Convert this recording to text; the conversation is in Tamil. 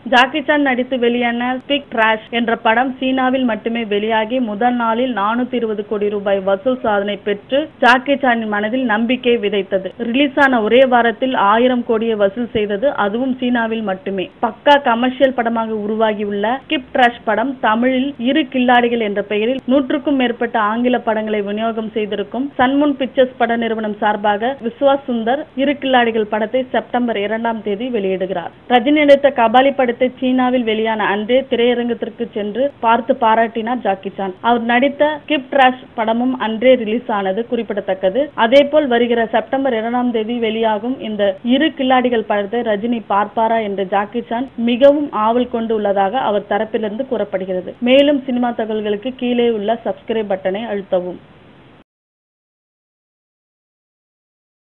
ஜாக்கி சான் நடித்து வெளியான ஸ்பிக் டிராஷ் என்ற படம் சீனாவில் மட்டுமே வெளியாகி முதல் நாளில் நானூத்தி இருபது கோடி ரூபாய் வசூல் சாதனை பெற்று ஜாக்கி சானின் மனதில் நம்பிக்கை விதைத்தது ரிலீஸ் ஆன ஒரே வாரத்தில் ஆயிரம் கோடியை வசூல் செய்தது அதுவும் சீனாவில் மட்டுமே பக்கா கமர்ஷியல் படமாக உருவாகியுள்ள ஸ்கிப் டிராஷ் படம் தமிழில் இரு கில்லாடிகள் என்ற பெயரில் நூற்றுக்கும் மேற்பட்ட ஆங்கில படங்களை விநியோகம் செய்திருக்கும் சன்முன் பிக்சர்ஸ் பட நிறுவனம் சார்பாக விஸ்வாஸ் சுந்தர் இரு கில்லாடிகள் படத்தை செப்டம்பர் இரண்டாம் தேதி வெளியிடுகிறார் ரஜினி நடித்த கபாலி படத்தை சீனாவில் வெளியான அன்றே திரையரங்கத்திற்கு சென்று பார்த்து பாராட்டினார் ஜாக்கி சான் அவர் நடித்த ஸ்கிப் டிராஷ் படமும் அன்றே ரிலீஸ் ஆனது குறிப்பிடத்தக்கது அதேபோல் வருகிற செப்டம்பர் இரண்டாம் தேதி வெளியாகும் இந்த இரு கில்லாடிகள் படத்தை ரஜினி பார்ப்பாரா என்று ஜாக்கி சான் மிகவும் ஆவல் கொண்டு உள்ளதாக அவர் தரப்பிலிருந்து கூறப்படுகிறது மேலும் சினிமா தகவல்களுக்கு கீழே உள்ள சப்ஸ்கிரைப் பட்டனை அழுத்தவும்